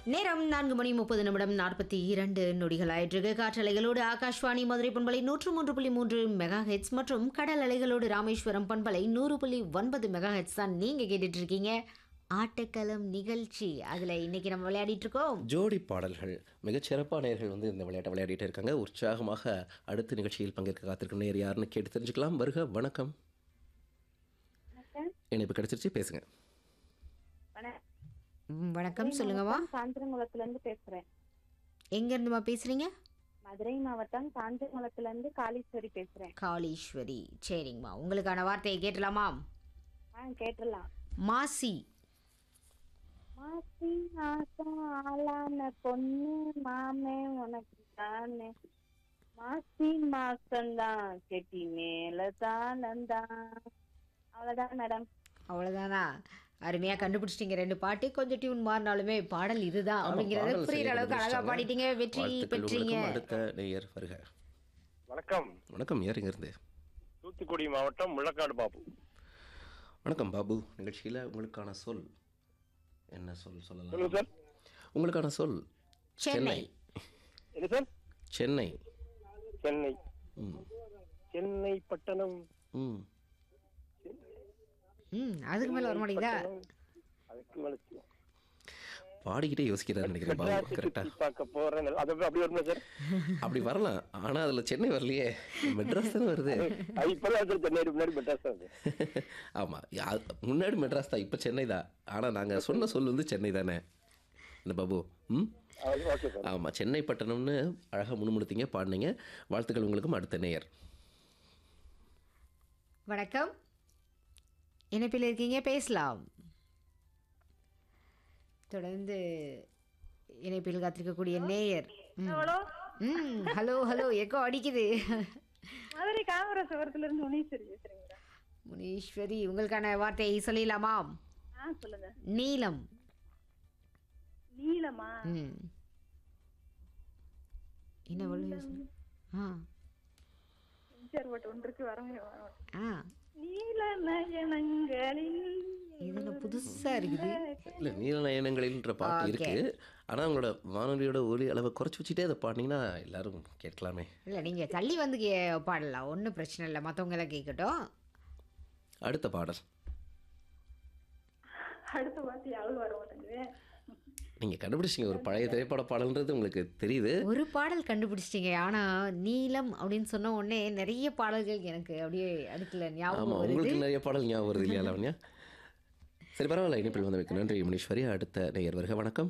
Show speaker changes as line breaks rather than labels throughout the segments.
நேரம் நான்கு மணி முப்பது நிமிடம் நாற்பத்தி இரண்டு நொடிகள் ஆயிற்றுக்கு காற்றலைகளோடு ஆகாஷ்வாணி மதுரை பண்பலை நூற்று மூன்று புள்ளி மூன்று மெகா ஹெட்ஸ் மற்றும் கடல் அலைகளோடு ராமேஸ்வரம் பண்பலை நூறு புள்ளி ஒன்பது மெகா ஹெட்ஸ் தான் நீங்கள் கேட்டுட்டு இருக்கீங்க ஆட்டக்களம் நிகழ்ச்சி அதில் இன்னைக்கு நம்ம விளையாடிட்டு இருக்கோம்
ஜோடி பாடல்கள் மிகச் சிறப்பான நேயர்கள் வந்து இந்த விளையாட்டை விளையாடிட்டு இருக்காங்க உற்சாகமாக அடுத்த நிகழ்ச்சியில் பங்கேற்க காத்திருக்கும் நேர் யாருன்னு கேட்டு தெரிஞ்சுக்கலாம் வருக வணக்கம் இணைப்பு கிடைச்சிருச்சு பேசுங்க
ம், வணக்கம் சொல்லுங்கம்மா
காஞ்சிரங்குளத்துல இருந்து பேசுறேன்
எங்க இருந்துமா பேசுறீங்க
மதுரை மாவட்டம் காஞ்சிரங்குளத்துல இருந்து காளீஸ்வரி பேசுறேன்
காளீஸ்வரி சரிங்கம்மா உங்களுக்கான வார்த்தையை கேட்டலாமா
ஆ கேட்டுடலாம்
மாசி
மாசி மாசம் ஆளான பொண்ணு மாமே உனக்கு தானே மாசி மாசம்தான் கெட்டி மேல தானந்தான் அவ்வளவுதான் மேடம்
அவ்வளோதானா அருமையாக கண்டுபிடிச்சிட்டீங்க ரெண்டு பாட்டு கொஞ்சம் டியூன் மாறினாலுமே பாடல் இதுதான்
ஆமா,
அப்படிங்கிறத
பாடல்
புரியுற
சரியா
அளவுக்கு அழகாக
கண்டுபிடிச்சிட்டாங்க.
பாடிட்டீங்க வெற்றி
வாழ்த்துக்கள்
பெற்றீங்க
உங்களுக்கும் அடுத்த நேயர் வருக
வணக்கம்
வணக்கம் யார் இருந்து
தூத்துக்குடி மாவட்டம் முள்ளக்காடு பாபு
வணக்கம் பாபு நிகழ்ச்சியில் உங்களுக்கான சொல் என்ன சொல் சொல்லலாம்
சொல்லுங்க சார்
உங்களுக்கான சொல்
சென்னை
என்ன சார்
சென்னை
சென்னை
ம்
சென்னை பட்டணம்
ம்
ம் அதுக்கு மேலே வர மாட்டேங்குதா
அதுக்கு மேல
பாடிக்கிட்டே யோசிக்கிறாரு நினைக்கிறேன் பாபு
மெட்ராஸ்
கரெக்டாக
சுத்தி பார்க்க போறேன் அது அப்படி- அப்படி வருமா சார்
அப்படி வரலாம் ஆனால் அதில் சென்னை வரலையே மெட்ராஸ் தானே வருது
அது இப்பதான் சார் சென்னை முன்னாடி மெட்ராஸ் தான் அது
ஆமாம் முன்னாடி மெட்ராஸ் தான் இப்போ சென்னை தான் ஆனால் நாங்கள் சொன்ன சொல் வந்து சென்னை தானே என்ன பாபு ம்
ஓகே சார்
ஆமாம் சென்னை பட்டணம்னு அழகாக முணுமுணுத்தீங்க பாடினீங்க வாழ்த்துக்கள் உங்களுக்கும் அடுத்த நேயர்
வணக்கம் இணைப்பில் இருக்கீங்க பேசலாம் தொடர்ந்து இணைப்பில் காத்திருக்கக்கூடிய நேயர் ம். ம் ஹலோ ஹலோ எக்கோ அடிக்குது
மதுரை காமராஜ் சுவரத்துல இருந்து முனீஸ்வரி பேசுறீங்களா
முனீஸ்வரி உங்களுக்கான வார்த்தையை சொல்லிடலாமா
ஆ சொல்லுங்க
நீலம்
நீலமா
ம் என்ன வள்ளி ஆ
எம்ஜிஆர் பாட்டு ஒன்றுக்கு வரவே வர
ஆ
நீல நயனங்களில்
இது என்ன புதுசா இருக்குது
இல்லை நீலநயனங்களில்ன்ற பாட்டு
Okay.
இருக்கு ஆனால் உங்களோட வானொலியோட ஒலி அளவை குறைச்சி வச்சுட்டே அதை பாடினீங்கன்னா எல்லாரும் கேட்கலாமே
இல்லை நீங்கள் தள்ளி வந்து கே பாடலாம் ஒன்றும் பிரச்சனை இல்லை மற்றவங்க எல்லாம் கேட்கட்டும்
அடுத்த பாடல்
அடுத்த பாட்டு யாரும் வர மாட்டேங்குது
நீங்கள் கண்டுபிடிச்சிங்க ஒரு பழைய திரைப்பட பாடல்ன்றது உங்களுக்கு தெரியுது
ஒரு பாடல் கண்டுபிடிச்சிட்டீங்க ஆனால் நீலம் அப்படின்னு சொன்ன உடனே நிறைய பாடல்கள் எனக்கு அப்படியே அடுத்துல ஞாபகம்
ஆமாம்
வருது
உங்களுக்கு நிறைய பாடல் ஞாபகம் வருது இல்லையா லாவண்யா சரி பரவாயில்ல இனிப்பில் வந்தமைக்கு நன்றி முனீஸ்வரி அடுத்த நேயர் வருக வணக்கம்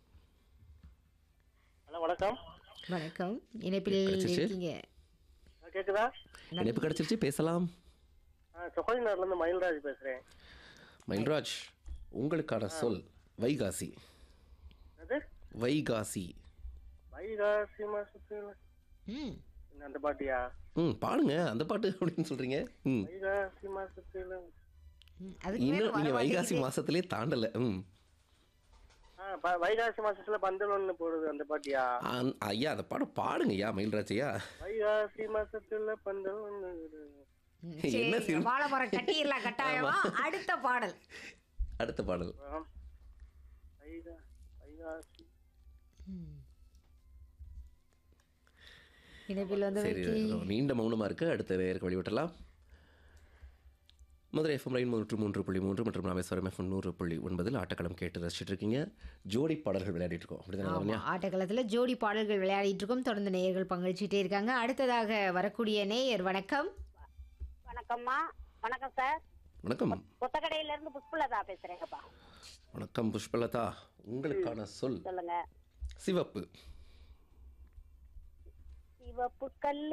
ஹலோ வணக்கம்
வணக்கம் இணைப்பில்
கிடைச்சிச்சு?
இருக்கீங்க
ஆ, கேக்குதா
இணைப்பு கிடச்சிருச்சு பேசலாம்
சொகலினார்ல இருந்து மயில்ராஜ் பேசுறேன்
மயில்ராஜ் உங்களுக்கான சொல் வைகாசி
அது
வைகாசி
வைகாசி மாசத்துல
ம்
என்ன அந்த பாட்டியா
ம் பாடுங்க அந்த பாட்டு அப்படின்னு சொல்கிறீங்க ம்
வைகாசி மாசத்துல
ம், அதுக்கு மேல
இன்னும்
வர
நீங்கள் வைகாசி
மாட்டேங்குது.
மாசத்திலே தாண்டலை ம்
ஆ, ப- வைகாசி மாசத்துல பந்தல் ஒண்ணு போடுது அந்த பாட்டியா
ஆ- ஐயா அந்த பாடம் பாடுங்க ஐயா மயில்ராஜ் ஐயா
வைகாசி மாசத்துல பந்தல் ஒண்ணு
ம்,
என்ன
சரி,
சிறு-
வாழை மரம் கட்டிடலாம் கட்டாயமா அடுத்த பாடல்
அடுத்த பாடல்
ஆம். வைகா வைகாசி
ம். இணைப்பில் வந்து
சரி நீண்ட மௌனமாக இருக்கு அடுத்த நேருக்கு வழிவிட்டலாம் மதுரை எஃப்எம் லைன் நூற்று மூன்று புள்ளி மூன்று மற்றும் ராமேஸ்வரம் எஃப்எம் நூறு புள்ளி ஒன்பதில் ஆட்டக்களம் கேட்டு ரசிச்சுட்டு இருக்கீங்க ஜோடி பாடல்கள் விளையாடிட்டு இருக்கோம் அப்படிதானே
ஆமா,
லாவண்யா
ஆட்டக்களத்தில் ஜோடி பாடல்கள் விளையாடிட்டு இருக்கோம் தொடர்ந்து நேயர்கள் பங்களிச்சுட்டே இருக்காங்க அடுத்ததாக வரக்கூடிய நேயர் வணக்கம்
வணக்கம்மா வணக்கம் சார்
வணக்கம்
புத்தகடையில இருந்து புஷ்பலதா பேசுறேங்கப்பா
வணக்கம் புஷ்பலதா உங்களுக்கான சொல்
சொல்லுங்க
சிவப்பு
சிவப்பு கல்